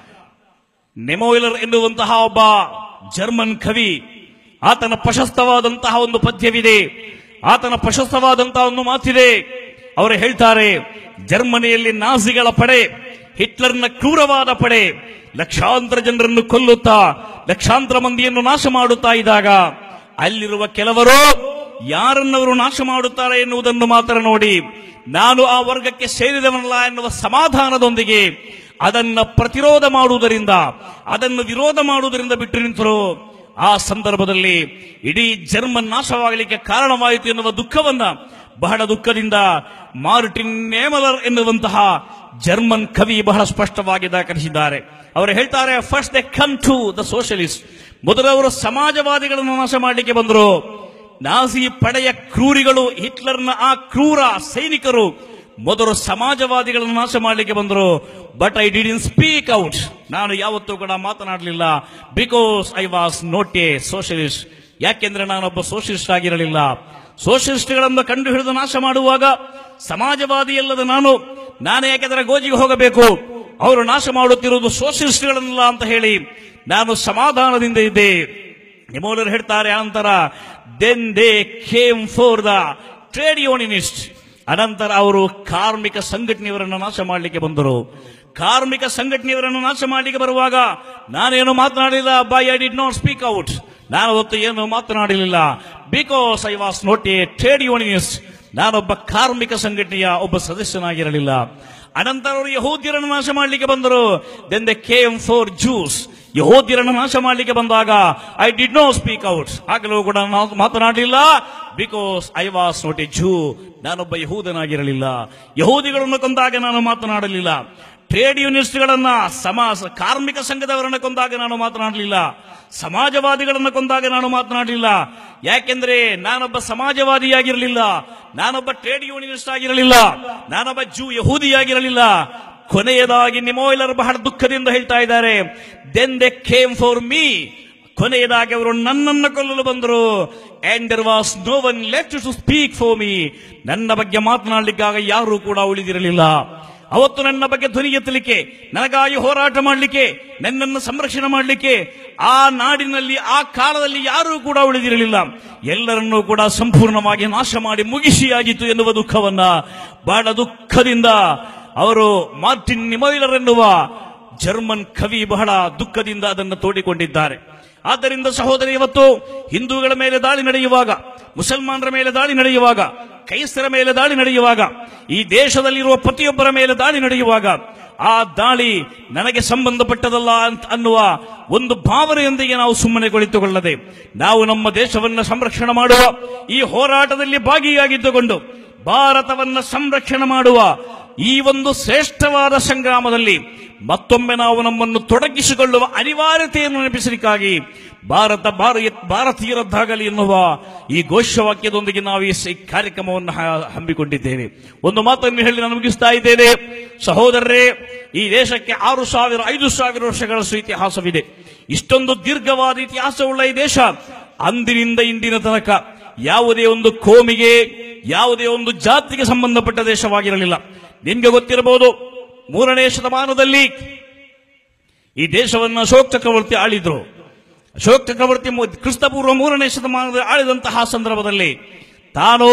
ನೆಮೋಯಿಲರ್ ಎನ್ನುವಂತಹ ಒಬ್ಬ ಜರ್ಮನ್ ಕವಿ ಆತನ ಪ್ರಶಸ್ತವಾದಂತಹ ಒಂದು ಪದ್ಯವಿದೆ ಆತನ ಪ್ರಶಸ್ತವಾದಂತಹ ಒಂದು ಮಾತಿದೆ ಅವರು ಹೇಳ್ತಾರೆ ಜರ್ಮನಿಯಲ್ಲಿ ನಾಜಿಗಳ ಪಡೆ ಹಿಟ್ಲರ್ನ ಕ್ರೂರವಾದ ಪಡೆ ಲಕ್ಷಾಂತರ ಜನರನ್ನು ಕೊಲ್ಲುತ್ತಾ ಲಕ್ಷಾಂತರ ಮಂದಿಯನ್ನು ನಾಶ ಮಾಡುತ್ತಾ ಇದ್ದಾಗ ಅಲ್ಲಿರುವ ಕೆಲವರು ಯಾರನ್ನವರು ನಾಶ ಮಾಡುತ್ತಾರೆ ಎನ್ನುವುದನ್ನು ಮಾತ್ರ ನೋಡಿ ನಾನು ಆ ವರ್ಗಕ್ಕೆ ಸೇರಿದವನಲ್ಲ ಎನ್ನುವ ಸಮಾಧಾನದೊಂದಿಗೆ ಅದನ್ನ ಪ್ರತಿರೋಧ ಮಾಡುವುದರಿಂದ ಅದನ್ನು ವಿರೋಧ ಮಾಡುವುದರಿಂದ ಬಿಟ್ಟು ನಿಂತರು ಆ ಸಂದರ್ಭದಲ್ಲಿ ಇಡೀ ಜರ್ಮನ್ ನಾಶವಾಗಲಿಕ್ಕೆ ಕಾರಣವಾಯಿತು ಎನ್ನುವ ದುಃಖವನ್ನ ಬಹಳ ದುಃಖದಿಂದ ಮಾರ್ಟಿನ್ ನೇಮಲರ್ ಎನ್ನುವಂತಹ ಜರ್ಮನ್ ಕವಿ ಬಹಳ ಸ್ಪಷ್ಟವಾಗಿ ದಾಖಲಿಸಿದ್ದಾರೆ ಅವರು ಹೇಳ್ತಾರೆ first they come to the socialist ಮೊದಲು ಅವರು ಸಮಾಜವಾದಿಗಳನ್ನು ನಾಶ ಮಾಡಲಿಕ್ಕೆ ಬಂದರು ನಾಜಿ ಪಡೆಯ ಕ್ರೂರಿಗಳು ಹಿಟ್ಲರ್ನ ಆ ಕ್ರೂರ ಸೈನಿಕರು ಮೊದಲು ಸಮಾಜವಾದಿಗಳನ್ನು ನಾಶ ಮಾಡಲಿಕ್ಕೆ ಬಂದರು but I didn't speak out ನಾನು ಯಾವತ್ತೂ ಕೂಡ ಮಾತನಾಡಲಿಲ್ಲ because I was not a socialist ಯಾಕೆಂದ್ರೆ ನಾನೊಬ್ಬ ಸೋಷಲಿಸ್ಟ್ ಆಗಿರಲಿಲ್ಲ ಸೋಷಲಿಸ್ಟ್ಗಳನ್ನು ಕಂಡು ಹಿಡಿದು ನಾಶ ಮಾಡುವಾಗ ಸಮಾಜವಾದಿ ಅಲ್ಲದ ನಾನು ನಾನೇ ಯಾಕೆಂದ್ರೆ ಗೋಜಿಗೆ ಹೋಗಬೇಕು ಅವರು ನಾಶ ಮಾಡುತ್ತಿರುವುದು ಸೋಷಲಿಸ್ಟ್ಗಳನ್ನಲ್ಲ ಅಂತ ಹೇಳಿ ನಾನು ಸಮಾಧಾನದಿಂದ ಇದ್ದೆ ನಿಮೋಲರು ಹೇಳ್ತಾರೆ ಅನಂತರ then they came for the trade unionist ಅನಂತರ ಅವರು ಕಾರ್ಮಿಕ ಸಂಘಟನೆಯವರನ್ನು ನಾಶ ಮಾಡಲಿಕ್ಕೆ ಬಂದರು ಕಾರ್ಮಿಕ ಸಂಘಟನೆಯವರನ್ನು ನಾಶ ಮಾಡಲಿಕ್ಕೆ ಬರುವಾಗ ನಾನೇನು ಮಾತನಾಡಲಿಲ್ಲ but I did not speak out ನಾನು ಅವತ್ತು ಏನು ಮಾತನಾಡಲಿಲ್ಲ because I was not a trade unionist ನಾನೊಬ್ಬ ಕಾರ್ಮಿಕ ಸಂಘಟನೆಯ ಒಬ್ಬ ಸದಸ್ಯನಾಗಿರಲಿಲ್ಲ ಅನಂತರ ಅವರು ಯಹೂದ್ಯರನ್ನು ನಾಶ ಮಾಡಲಿಕ್ಕೆ ಬಂದರು then they came for Jews ಯಹೋದ್ಯರನ್ನು ನಾಶ ಮಾಡಲಿಕ್ಕೆ ಬಂದಾಗ I did no speak out ಆಗಲೂ ಕೂಡ ನಾನು ಮಾತನಾಡಲಿಲ್ಲ because I was not a Jew ನಾನೊಬ್ಬ ಯಹೂದನಾಗಿರಲಿಲ್ಲ ಯಹೂದಿಗಳನ್ನು ಕೊಂದಾಗ ನಾನು ಮಾತನಾಡಲಿಲ್ಲ ಟ್ರೇಡ್ ಯೂನಿಯನ್ಸ್ಗಳನ್ನ ಸಮಾಜ ಕಾರ್ಮಿಕ ಸಂಘದವರನ್ನ ಕೊಂದಾಗ ನಾನು ಮಾತನಾಡಲಿಲ್ಲ ಸಮಾಜವಾದಿಗಳನ್ನು ಕೊಂದಾಗ ನಾನು ಮಾತನಾಡಲಿಲ್ಲ ಯಾಕೆಂದ್ರೆ ನಾನೊಬ್ಬ ಸಮಾಜವಾದಿಯಾಗಿರಲಿಲ್ಲ ನಾನೊಬ್ಬ ಟ್ರೇಡ್ ಯೂನಿಯನಿಸ್ಟ್ ಆಗಿರಲಿಲ್ಲ ನಾನೊಬ್ಬ ಜೂ ಯಹೂದಿಯಾಗಿರಲಿಲ್ಲ ಕೊನೆಯದಾಗಿ ನಿಮೋಯ್ಲರ್ ಬಹಳ ದುಃಖದಿಂದ ಹೇಳ್ತಾ ಇದ್ದಾರೆ then they came for me ಕೊನೆಯದಾಗಿ ಅವರು ನನ್ನನ್ನು ಕೊಲ್ಲಲು ಬಂದರು and there was no one left to speak for me ನನ್ನ ಬಗ್ಗೆ ಮಾತನಾಡಲಿಕ್ಕಾಗ ಯಾರೂ ಕೂಡ ಉಳಿದಿರಲಿಲ್ಲ ಅವತ್ತು ನನ್ನ ಬಗ್ಗೆ ಧ್ವನಿ ಎತ್ತಲಿಕ್ಕೆ ನನಗಾಗಿ ಹೋರಾಟ ಮಾಡಲಿಕ್ಕೆ ನನ್ನನ್ನು ಸಂರಕ್ಷಣೆ ಮಾಡಲಿಕ್ಕೆ ಆ ನಾಡಿನಲ್ಲಿ ಆ ಕಾಲದಲ್ಲಿ ಯಾರೂ ಕೂಡ ಉಳಿದಿರಲಿಲ್ಲ ಎಲ್ಲರನ್ನೂ ಕೂಡ ಸಂಪೂರ್ಣವಾಗಿ ನಾಶ ಮಾಡಿ ಮುಗಿಸಿಯಾಗಿತ್ತು ಎನ್ನುವ ದುಃಖವನ್ನ ಬಹಳ ದುಃಖದಿಂದ ಅವರು ಮಾರ್ಟಿನ್ ನಿಮೈಲರ್ ಎನ್ನುವ ಜರ್ಮನ್ ಕವಿ ಬಹಳ ದುಃಖದಿಂದ ಅದನ್ನು ತೋಡಿಕೊಂಡಿದ್ದಾರೆ ಆದ್ದರಿಂದ ಸಹೋದರಿ ಇವತ್ತು ಹಿಂದೂಗಳ ಮೇಲೆ ದಾಳಿ ನಡೆಯುವಾಗ ಮುಸಲ್ಮಾನರ ಮೇಲೆ ದಾಳಿ ನಡೆಯುವಾಗ ಕ್ರೈಸ್ತರ ಮೇಲೆ ದಾಳಿ ನಡೆಯುವಾಗ ಈ ದೇಶದಲ್ಲಿರುವ ಪ್ರತಿಯೊಬ್ಬರ ಮೇಲೆ ದಾಳಿ ನಡೆಯುವಾಗ ಆ ದಾಳಿ ನನಗೆ ಸಂಬಂಧಪಟ್ಟದಲ್ಲ ಅಂತ ಅನ್ನುವ ಒಂದು ಭಾವನೆಯೊಂದಿಗೆ ನಾವು ಸುಮ್ಮನೆ ಕುಳಿತುಕೊಳ್ಳದೆ ನಾವು ನಮ್ಮ ದೇಶವನ್ನು ಸಂರಕ್ಷಣೆ ಮಾಡುವ ಈ ಹೋರಾಟದಲ್ಲಿ ಭಾಗಿಯಾಗಿದ್ದುಕೊಂಡು ಭಾರತವನ್ನ ಸಂರಕ್ಷಣೆ ಮಾಡುವ ಈ ಒಂದು ಶ್ರೇಷ್ಠವಾದ ಸಂಗ್ರಾಮದಲ್ಲಿ ಮತ್ತೊಮ್ಮೆ ನಾವು ನಮ್ಮನ್ನು ತೊಡಗಿಸಿಕೊಳ್ಳುವ ಅನಿವಾರ್ಯತೆಯನ್ನು ನೆನಪಿಸಲಿಕ್ಕಾಗಿ ಭಾರತ ಭಾರ- ಭಾರತೀಯರದ್ದಾಗಲಿ ಎನ್ನುವ ಈ ಘೋಷವಾಕ್ಯದೊಂದಿಗೆ ನಾವು ಈ ಸ- ಕಾರ್ಯಕ್ರಮವನ್ನು ಹ- ಹಮ್ಮಿಕೊಂಡಿದ್ದೇವೆ ಒಂದು ಮಾತನ್ನು ಹೇಳಿ ನಾನು ಮುಗಿಸ್ತಾ ಇದ್ದೇನೆ ಸಹೋದರರೇ ಈ ದೇಶಕ್ಕೆ ಆರು ಸಾವಿರ ಐದು ಸಾವಿರ ವರ್ಷಗಳಷ್ಟು ಇತಿಹಾಸವಿದೆ ಇಷ್ಟೊಂದು ದೀರ್ಘವಾದ ಇತಿಹಾಸವುಳ್ಳ ಈ ದೇಶ ಅಂದಿನಿಂದ ಇಂದಿನ ತನಕ ಯಾವುದೇ ಒಂದು ಕೋಮಿಗೆ ಯಾವುದೇ ಒಂದು ಜಾತಿಗೆ ಸಂಬಂಧಪಟ್ಟ ದೇಶವಾಗಿರಲಿಲ್ಲ ನಿಮ್ಗೆ ಗೊತ್ತಿರಬಹುದು ಮೂರನೇ ಶತಮಾನದಲ್ಲಿ ಈ ದೇಶವನ್ನು ಅಶೋಕ್ ಚಕ್ರವರ್ತಿ ಆಳಿದ್ರು ಅಶೋಕ್ ಚಕ್ರವರ್ತಿ ಮು- ಕ್ರಿಸ್ತಪೂರ್ವ ಮೂರನೇ ಶತಮಾನದಲ್ಲಿ ಆಳಿದಂತಹ ಸಂದರ್ಭದಲ್ಲಿ ತಾನು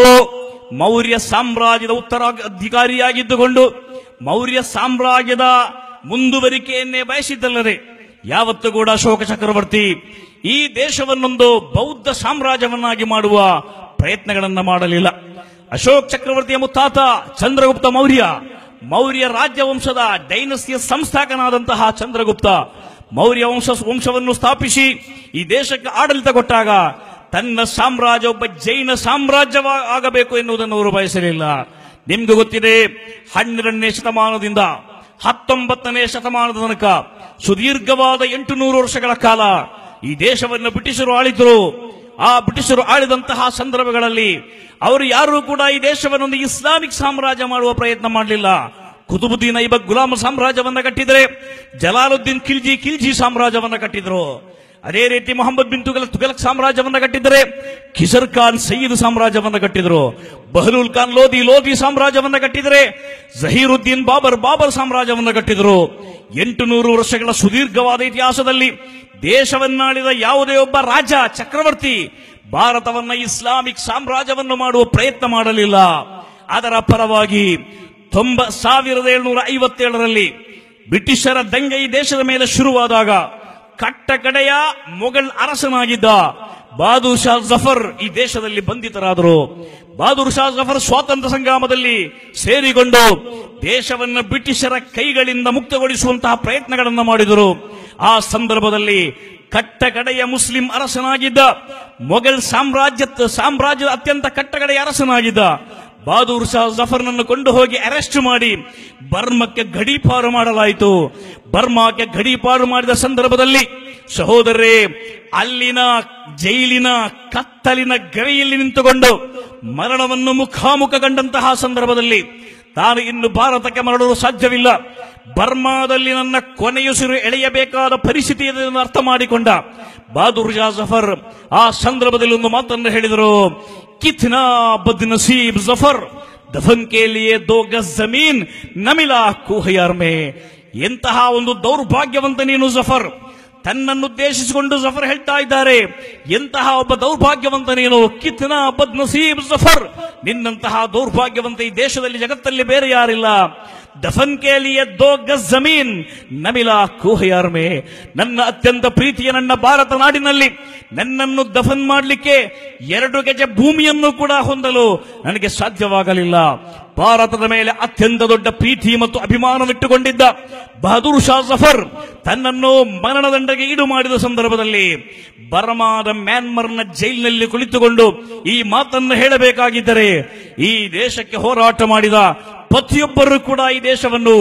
ಮೌರ್ಯ ಸಾಮ್ರಾಜ್ಯದ ಉತ್ತರಾಧಿಕಾರಿಯಾಗಿದ್ದುಕೊಂಡು ಮೌರ್ಯ ಸಾಮ್ರಾಜ್ಯದ ಮುಂದುವರಿಕೆಯನ್ನೇ ಬಯಸಿದ್ದಲ್ಲದೆ ಯಾವತ್ತೂ ಕೂಡ ಅಶೋಕ ಚಕ್ರವರ್ತಿ ಈ ದೇಶವನ್ನೊಂದು ಬೌದ್ಧ ಸಾಮ್ರಾಜ್ಯವನ್ನಾಗಿ ಮಾಡುವ ಪ್ರಯತ್ನಗಳನ್ನ ಮಾಡಲಿಲ್ಲ ಅಶೋಕ್ ಚಕ್ರವರ್ತಿಯ ಮುತ್ತಾತ ಚಂದ್ರಗುಪ್ತ ಮೌರ್ಯ ಮೌರ್ಯ ರಾಜ್ಯವಂಶದ ಡೈನಸ್ಟಿಯ ಸಂಸ್ಥಾಪಕನಾದಂತಹ ಚಂದ್ರಗುಪ್ತ ಮೌರ್ಯ ವಂಶ ವಂಶವನ್ನು ಸ್ಥಾಪಿಸಿ ಈ ದೇಶಕ್ಕೆ ಆಡಳಿತ ಕೊಟ್ಟಾಗ ತನ್ನ ಸಾಮ್ರಾಜ್ಯ ಒಬ್ಬ ಜೈನ ಸಾಮ್ರಾಜ್ಯವ ಆಗಬೇಕು ಎನ್ನುವುದನ್ನು ಅವರು ಬಯಸಲಿಲ್ಲ ನಿಮ್ಗೆ ಗೊತ್ತಿದೆ ಹನ್ನೆರಡನೇ ಶತಮಾನದಿಂದ ಹತ್ತೊಂಬತ್ತನೇ ಶತಮಾನದ ತನಕ ಸುದೀರ್ಘವಾದ ಎಂಟು ನೂರು ವರ್ಷಗಳ ಕಾಲ ಈ ದೇಶವನ್ನು ಬ್ರಿಟಿಷರು ಆಳಿದ್ರು ಆ ಬ್ರಿಟಿಷರು ಆಳಿದಂತಹ ಸಂದರ್ಭಗಳಲ್ಲಿ ಅವರು ಯಾರೂ ಕೂಡ ಈ ದೇಶವನ್ನು ಒಂದು ಇಸ್ಲಾಮಿಕ್ ಸಾಮ್ರಾಜ್ಯ ಮಾಡುವ ಪ್ರಯತ್ನ ಮಾಡಲಿಲ್ಲ ಕುತುಬುದ್ದೀನ್ ಐಬಕ್ ಗುಲಾಮ ಸಾಮ್ರಾಜ್ಯವನ್ನ ಕಟ್ಟಿದರೆ ಜಲಾಲುದ್ದೀನ್ ಖಿಲ್ಜಿ ಖಿಲ್ಜಿ ಸಾಮ್ರಾಜ್ಯವನ್ನ ಕಟ್ಟಿದ್ರು ಅದೇ ರೀತಿ ಮೊಹಮ್ಮದ್ ಬಿನ್ ತುಗಲಕ್ ತುಗಲಕ್ ಸಾಮ್ರಾಜ್ಯವನ್ನ ಕಟ್ಟಿದರೆ ಕಿಸರ್ ಖಾನ್ ಸಯ್ಯದ್ ಸಾಮ್ರಾಜ್ಯವನ್ನ ಕಟ್ಟಿದ್ರು ಬಹಲೂಲ್ ಖಾನ್ ಲೋಧಿ ಲೋಧಿ ಸಾಮ್ರಾಜ್ಯವನ್ನ ಕಟ್ಟಿದರೆ ಜಹೀರುದ್ದೀನ್ ಬಾಬರ್ ಬಾಬರ್ ಸಾಮ್ರಾಜ್ಯವನ್ನ ಕಟ್ಟಿದ್ರು ಎಂಟು ನೂರು ವರ್ಷಗಳ ಸುದೀರ್ಘವಾದ ಇತಿಹಾಸದಲ್ಲಿ ದೇಶವನ್ನಾಳಿದ ಯಾವುದೇ ಒಬ್ಬ ರಾಜ ಚಕ್ರವರ್ತಿ ಭಾರತವನ್ನ ಇಸ್ಲಾಮಿಕ್ ಸಾಮ್ರಾಜ್ಯವನ್ನು ಮಾಡುವ ಪ್ರಯತ್ನ ಮಾಡಲಿಲ್ಲ ಅದರ ಪರವಾಗಿ ತೊಂಬ ಸಾವಿರದ ಏಳ್ನೂರ ಐವತ್ತೇಳರಲ್ಲಿ ಬ್ರಿಟಿಷರ ದಂಗೆ ಈ ದೇಶದ ಮೇಲೆ ಶುರುವಾದಾಗ ಕಟ್ಟ ಕಡೆಯ ಮೊಘಲ್ ಅರಸನಾಗಿದ್ದ ಬಹದ್ದೂರ್ ಶಾ ಜಫರ್ ಈ ದೇಶದಲ್ಲಿ ಬಂಧಿತರಾದರು ಬಹದ್ದೂರ್ ಶಾ ಜಫರ್ ಸ್ವಾತಂತ್ರ್ಯ ಸಂಗ್ರಾಮದಲ್ಲಿ ಸೇರಿಕೊಂಡು ದೇಶವನ್ನು ಬ್ರಿಟಿಷರ ಕೈಗಳಿಂದ ಮುಕ್ತಗೊಳಿಸುವಂತಹ ಪ್ರಯತ್ನಗಳನ್ನು ಮಾಡಿದರು ಆ ಸಂದರ್ಭದಲ್ಲಿ ಕಟ್ಟ ಕಡೆಯ ಮುಸ್ಲಿಂ ಅರಸನಾಗಿದ್ದ ಮೊಘಲ್ ಸಾಮ್ರಾಜ್ಯ ಸಾಮ್ರಾಜ್ಯದ ಅತ್ಯಂತ ಕಟ್ಟಕಡೆಯ ಅರಸನಾಗಿದ್ದ ಬಹದ್ದೂರ್ ಶಾ ಜಫರ್ನನ್ನು ಕೊಂಡು ಹೋಗಿ ಅರೆಸ್ಟ್ ಮಾಡಿ ಬರ್ಮಕ್ಕೆ ಗಡೀಪಾರು ಮಾಡಲಾಯಿತು ಬರ್ಮಾಕ್ಕೆ ಗಡೀಪಾರು ಮಾಡಿದ ಸಂದರ್ಭದಲ್ಲಿ ಸಹೋದರರೇ ಅಲ್ಲಿನ ಜೈಲಿನ ಕತ್ತಲಿನ ಗರೆಯಲ್ಲಿ ನಿಂತುಕೊಂಡು ಮರಣವನ್ನು ಮುಖಾಮುಖ ಕಂಡಂತಹ ಸಂದರ್ಭದಲ್ಲಿ ತಾನು ಇನ್ನು ಭಾರತಕ್ಕೆ ಮರಳಲು ಸಾಧ್ಯವಿಲ್ಲ ಬರ್ಮಾದಲ್ಲಿ ನನ್ನ ಕೊನೆಯುಸಿರು ಎಳೆಯಬೇಕಾದ ಪರಿಸ್ಥಿತಿ ಇದೆ ಎಂದು ಅರ್ಥ ಮಾಡಿಕೊಂಡ ಬಹದ್ದೂರ್ ಶಾ ಜಫರ್ ಆ ಸಂದರ್ಭದಲ್ಲಿ ಒಂದು ಮಾತನ್ನು ಹೇಳಿದರು ಕಿತ್ನಾ ಬದ್ ನಸೀಬ್ ಜಫರ್ ದಫನ್ ಕೆ ಲಿಯೆ ದೋ ಗಜ್ ಜಮೀನ್ ನಮಿಲಾ ಕೂಹಯಾರ್ ಮೇ ಎಂತಹ ಒಂದು ದೌರ್ಭಾಗ್ಯವಂತ ನೀನು ಜಫರ್ ತನ್ನನ್ನು ಉದ್ದೇಶಿಸಿಕೊಂಡು ಜಫರ್ ಹೇಳ್ತಾ ಇದ್ದಾರೆ ಎಂತಹ ಒಬ್ಬ ದೌರ್ಭಾಗ್ಯವಂತ ನೀನು ಕಿತ್ನಾ ಬದ್ ನಸೀಬ್ ಜಫರ್ ನಿನ್ನಂತಹ ದೌರ್ಭಾಗ್ಯವಂತ ಈ ದೇಶದಲ್ಲಿ ಜಗತ್ತಲ್ಲಿ ಬೇರೆ ಯಾರಿಲ್ಲ ದಫನ್ ಕೇಲಿಯ ದೋ ಗಜ್ ಜಮೀನ್ ನಮಿಲಾ ಕೂಹಯಾರ್ ಮೇ ನನ್ನ ಅತ್ಯಂತ ಪ್ರೀತಿಯ ನನ್ನ ಭಾರತ ನಾಡಿನಲ್ಲಿ ನನ್ನನ್ನು ದಫನ್ ಮಾಡಲಿಕ್ಕೆ ಎರಡು ಗಜ ಭೂಮಿಯನ್ನು ಕೂಡ ಹೊಂದಲು ನನಗೆ ಸಾಧ್ಯವಾಗಲಿಲ್ಲ ಭಾರತದ ಮೇಲೆ ಅತ್ಯಂತ ದೊಡ್ಡ ಪ್ರೀತಿ ಮತ್ತು ಅಭಿಮಾನವಿಟ್ಟುಕೊಂಡಿದ್ದ ಬಹದ್ದೂರ್ ಶಾ ಜಫರ್ ತನ್ನನ್ನು ಮರಣದಂಡಗೆ ಈಡು ಮಾಡಿದ ಸಂದರ್ಭದಲ್ಲಿ ಬರ್ಮಾದ ಮ್ಯಾನ್ಮರ್ನ ಜೈಲಿನಲ್ಲಿ ಕುಳಿತುಕೊಂಡು ಈ ಮಾತನ್ನು ಹೇಳಬೇಕಾಗಿದ್ದರೆ ಈ ದೇಶಕ್ಕೆ ಹೋರಾಟ ಮಾಡಿದ ಪ್ರತಿಯೊಬ್ಬರೂ ಕೂಡ ಈ ದೇಶವನ್ನು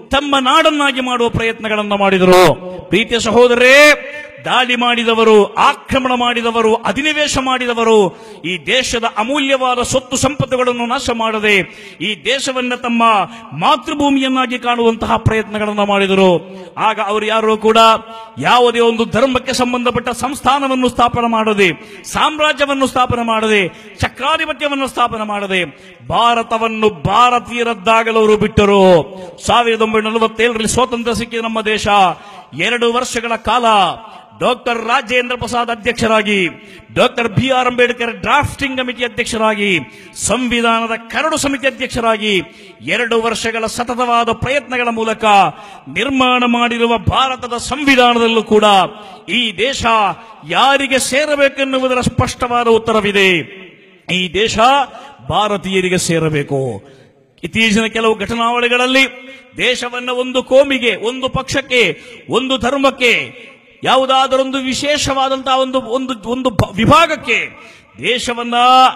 ತಮ್ಮ ನಾಡನ್ನಾಗಿ ಮಾಡುವ ಪ್ರಯತ್ನಗಳನ್ನು ಮಾಡಿದರು ಪ್ರೀತಿಯ ಸಹೋದರೇ ದಾಳಿ ಮಾಡಿದವರು ಆಕ್ರಮಣ ಮಾಡಿದವರು ಅಧಿನಿವೇಶ ಮಾಡಿದವರು ಈ ದೇಶದ ಅಮೂಲ್ಯವಾದ ಸೊತ್ತು ಸಂಪತ್ತುಗಳನ್ನು ನಾಶ ಮಾಡದೆ ಈ ದೇಶವನ್ನ ತಮ್ಮ ಮಾತೃಭೂಮಿಯನ್ನಾಗಿ ಕಾಣುವಂತಹ ಪ್ರಯತ್ನಗಳನ್ನು ಮಾಡಿದರು ಆಗ ಅವರು ಯಾರು ಕೂಡ ಯಾವುದೇ ಒಂದು ಧರ್ಮಕ್ಕೆ ಸಂಬಂಧಪಟ್ಟ ಸಂಸ್ಥಾನವನ್ನು ಸ್ಥಾಪನೆ ಮಾಡದೆ ಸಾಮ್ರಾಜ್ಯವನ್ನು ಸ್ಥಾಪನೆ ಮಾಡದೆ ಚಕ್ರಾಧಿಪತ್ಯವನ್ನು ಸ್ಥಾಪನೆ ಮಾಡದೆ ಭಾರತವನ್ನು ಭಾರತೀಯರದ್ದಾಗಲು ಅವರು ಬಿಟ್ಟರು ಸಾವಿರದ ಒಂಬೈನೂರ ನಲವತ್ತೇಳರಲ್ಲಿ ಸ್ವಾತಂತ್ರ್ಯ ಸಿಕ್ಕಿದ ನಮ್ಮ ದೇಶ ಎರಡು ವರ್ಷಗಳ ಕಾಲ ಡಾಕ್ಟರ್ ರಾಜೇಂದ್ರ ಪ್ರಸಾದ್ ಅಧ್ಯಕ್ಷರಾಗಿ doctor B R Ambedkar drafting committee ಅಧ್ಯಕ್ಷರಾಗಿ ಸಂವಿಧಾನದ ಕರಡು ಸಮಿತಿ ಅಧ್ಯಕ್ಷರಾಗಿ ಎರಡು ವರ್ಷಗಳ ಸತತವಾದ ಪ್ರಯತ್ನಗಳ ಮೂಲಕ ನಿರ್ಮಾಣ ಮಾಡಿರುವ ಭಾರತದ ಸಂವಿಧಾನದಲ್ಲೂ ಕೂಡ ಈ ದೇಶ ಯಾರಿಗೆ ಸೇರಬೇಕೆನ್ನುವುದರ ಸ್ಪಷ್ಟವಾದ ಉತ್ತರವಿದೆ ಈ ದೇಶ ಭಾರತೀಯರಿಗೆ ಸೇರಬೇಕು ಇತ್ತೀಚಿನ ಕೆಲವು ಘಟನಾವಳಿಗಳಲ್ಲಿ ದೇಶವನ್ನ ಒಂದು ಕೋಮಿಗೆ ಒಂದು ಪಕ್ಷಕ್ಕೆ ಒಂದು ಧರ್ಮಕ್ಕೆ ಯಾವುದಾದರೊಂದು ವಿಶೇಷವಾದಂತಹ ಒಂದು ಒಂದು ಒಂದು ಭ- ವಿಭಾಗಕ್ಕೆ ದೇಶವನ್ನ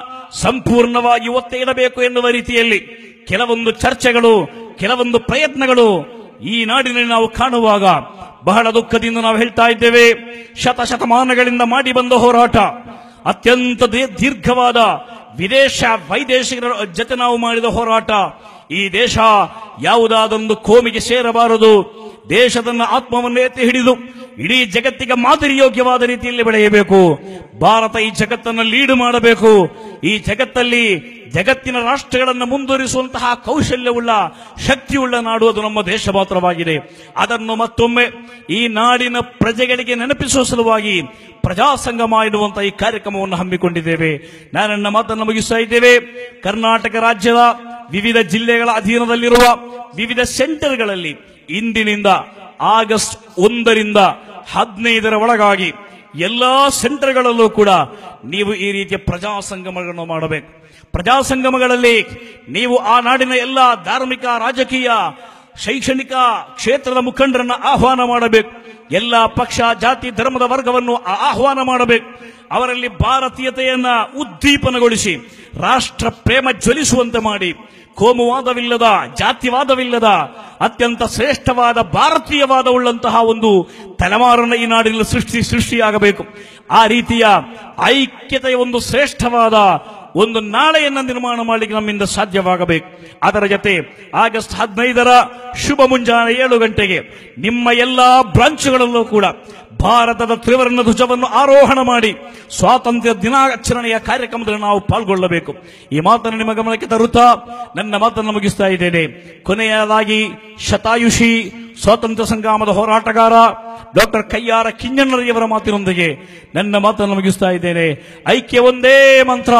ಸಂಪೂರ್ಣವಾಗಿ ಒತ್ತೆ ಇಡಬೇಕು ಎನ್ನುವ ರೀತಿಯಲ್ಲಿ ಕೆಲವೊಂದು ಚರ್ಚೆಗಳು ಕೆಲವೊಂದು ಪ್ರಯತ್ನಗಳು ಈ ನಾಡಿನಲ್ಲಿ ನಾವು ಕಾಣುವಾಗ ಬಹಳ ದುಃಖದಿಂದ ನಾವು ಹೇಳ್ತಾ ಇದ್ದೇವೆ ಶತಶತಮಾನಗಳಿಂದ ಮಾಡಿ ಬಂದ ಹೋರಾಟ ಅತ್ಯಂತ ದೇ- ದೀರ್ಘವಾದ ವಿದೇಶ ವೈದೇಶಿಕರ ಜೊತೆ ನಾವು ಮಾಡಿದ ಹೋರಾಟ ಈ ದೇಶ ಯಾವುದಾದೊಂದು ಕೋಮಿಗೆ ಸೇರಬಾರದು ದೇಶದನ್ನ ಆತ್ಮವನ್ನು ಎತ್ತಿ ಹಿಡಿದು ಇಡೀ ಜಗತ್ತಿಗೆ ಮಾದರಿ ಯೋಗ್ಯವಾದ ರೀತಿಯಲ್ಲಿ ಬೆಳೆಯಬೇಕು ಭಾರತ ಈ ಜಗತ್ತನ್ನು ಲೀಡ್ ಮಾಡಬೇಕು ಈ ಜಗತ್ತಲ್ಲಿ ಜಗತ್ತಿನ ರಾಷ್ಟ್ರಗಳನ್ನು ಮುಂದುವರಿಸುವಂತಹ ಕೌಶಲ್ಯವುಳ್ಳ ಶಕ್ತಿಯುಳ್ಳ ನಾಡು ಅದು ನಮ್ಮ ದೇಶ ಮಾತ್ರವಾಗಿದೆ ಅದನ್ನು ಮತ್ತೊಮ್ಮೆ ಈ ನಾಡಿನ ಪ್ರಜೆಗಳಿಗೆ ನೆನಪಿಸುವ ಸಲುವಾಗಿ ಪ್ರಜಾಸಂಗಮ ಎನ್ನುವಂತಹ ಈ ಕಾರ್ಯಕ್ರಮವನ್ನು ಹಮ್ಮಿಕೊಂಡಿದ್ದೇವೆ ನಾನು ನನ್ನ ಮಾತನ್ನು ಮುಗಿಸ್ತಾ ಇದ್ದೇವೆ ಕರ್ನಾಟಕ ರಾಜ್ಯದ ವಿವಿಧ ಜಿಲ್ಲೆಗಳ ಅಧೀನದಲ್ಲಿರುವ ವಿವಿಧ ಸೆಂಟರ್ಗಳಲ್ಲಿ ಇಂದಿನಿಂದ ಆಗಸ್ಟ್ ಒಂದರಿಂದ ಹದಿನೈದರ ಒಳಗಾಗಿ ಎಲ್ಲಾ ಸೆಂಟರ್ಗಳಲ್ಲೂ ಕೂಡ ನೀವು ಈ ರೀತಿಯ ಪ್ರಜಾಸಂಗಮಗಳನ್ನು ಮಾಡಬೇಕು ಪ್ರಜಾಸಂಗಮಗಳಲ್ಲಿ ನೀವು ಆ ನಾಡಿನ ಎಲ್ಲ ಧಾರ್ಮಿಕ ರಾಜಕೀಯ ಶೈಕ್ಷಣಿಕ ಕ್ಷೇತ್ರದ ಮುಖಂಡರನ್ನ ಆಹ್ವಾನ ಮಾಡಬೇಕು ಎಲ್ಲ ಪಕ್ಷ ಜಾತಿ ಧರ್ಮದ ವರ್ಗವನ್ನು ಆ- ಆಹ್ವಾನ ಮಾಡಬೇಕು ಅವರಲ್ಲಿ ಭಾರತೀಯತೆಯನ್ನ ಉದ್ದೀಪನಗೊಳಿಸಿ ರಾಷ್ಟ್ರ ಪ್ರೇಮ ಜ್ವಲಿಸುವಂತೆ ಮಾಡಿ ಕೋಮುವಾದವಿಲ್ಲದ ಜಾತಿವಾದವಿಲ್ಲದ ಅತ್ಯಂತ ಶ್ರೇಷ್ಠವಾದ ಭಾರತೀಯವಾದ ಉಳ್ಳಂತಹ ಒಂದು ತಲೆಮಾರನ್ನು ಈ ನಾಡಿನಲ್ಲಿ ಸೃಷ್ಟಿ ಸೃಷ್ಟಿಯಾಗಬೇಕು ಆ ರೀತಿಯ ಐಕ್ಯತೆಯ ಒಂದು ಶ್ರೇಷ್ಠವಾದ ಒಂದು ನಾಳೆಯನ್ನ ನಿರ್ಮಾಣ ಮಾಡಲಿಕ್ಕೆ ನಮ್ಮಿಂದ ಸಾಧ್ಯವಾಗಬೇಕು ಅದರ ಜೊತೆ ಆಗಸ್ಟ್ ಹದಿನೈದರ ಶುಭ ಮುಂಜಾನೆ ಏಳು ಗಂಟೆಗೆ ನಿಮ್ಮ ಎಲ್ಲಾ ಬ್ರಾಂಚ್ಗಳಲ್ಲೂ ಕೂಡ ಭಾರತದ ತ್ರಿವರ್ಣ ಧ್ವಜವನ್ನು ಆರೋಹಣ ಮಾಡಿ ಸ್ವಾತಂತ್ರ್ಯ ದಿನಾಚರಣೆಯ ಕಾರ್ಯಕ್ರಮದಲ್ಲಿ ನಾವು ಪಾಲ್ಗೊಳ್ಳಬೇಕು ಈ ಮಾತನ್ನು ನಿಮ್ಮ ಗಮನಕ್ಕೆ ತರುತ್ತಾ ನನ್ನ ಮಾತನ್ನು ಮುಗಿಸ್ತಾ ಇದ್ದೇನೆ ಕೊನೆಯದಾಗಿ ಶತಾಯುಷಿ ಸ್ವಾತಂತ್ರ್ಯ ಸಂಗ್ರಾಮದ ಹೋರಾಟಗಾರ ಡಾಕ್ಟರ್ ಕಯ್ಯಾರ ಕಿಂಜಣ್ಣರಿಯವರ ಮಾತಿನೊಂದಿಗೆ ನನ್ನ ಮಾತನ್ನು ಮುಗಿಸ್ತಾ ಇದ್ದೇನೆ ಐಕ್ಯ ಒಂದೇ ಮಂತ್ರ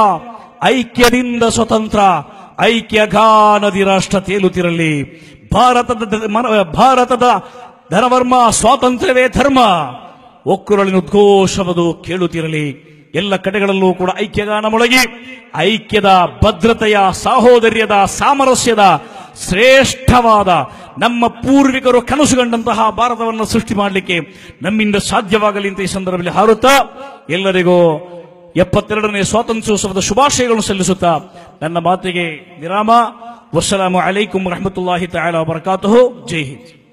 ಐಕ್ಯದಿಂದ ಸ್ವತಂತ್ರ ಐಕ್ಯ ಗಾನದಿ ರಾಷ್ಟ್ರ ತೇಲುತ್ತಿರಲಿ ಭಾರತದ ದ- ಮನ- ಭಾರತದ ಧನವರ್ಮ ಸ್ವಾತಂತ್ರ್ಯವೇ ಧರ್ಮ ಒಕ್ಕುರಳಿನ ಉದ್ಘೋಷವದು ಕೇಳುತ್ತಿರಲಿ ಎಲ್ಲ ಕಡೆಗಳಲ್ಲೂ ಕೂಡ ಐಕ್ಯಗಾನ ಮೊಳಗಿ ಐಕ್ಯದ ಭದ್ರತೆಯ ಸಾಹೋದರ್ಯದ ಸಾಮರಸ್ಯದ ಶ್ರೇಷ್ಠವಾದ ನಮ್ಮ ಪೂರ್ವಿಕರು ಕನಸುಗೊಂಡಂತಹ ಭಾರತವನ್ನು ಸೃಷ್ಟಿ ಮಾಡಲಿಕ್ಕೆ ನಮ್ಮಿಂದ ಸಾಧ್ಯವಾಗಲಿ ಅಂತ ಈ ಸಂದರ್ಭದಲ್ಲಿ ಹಾರುತ್ತಾ ಎಲ್ಲರಿಗೂ ಎಪ್ಪತ್ತೆರಡನೇ ಸ್ವಾತಂತ್ರ್ಯೋತ್ಸವದ ಶುಭಾಶಯಗಳನ್ನು ಸಲ್ಲಿಸುತ್ತಾ ನನ್ನ ಮಾತಿಗೆ ವಿರಾಮ ವಸ್ಸಲಾಮು ಅಲೈಕುಂ ರಹಮತುಲ್ಲಾಹಿ ತಆಲಾ ವಬರಕಾತುಹು ಜೈ ಹಿಂದ್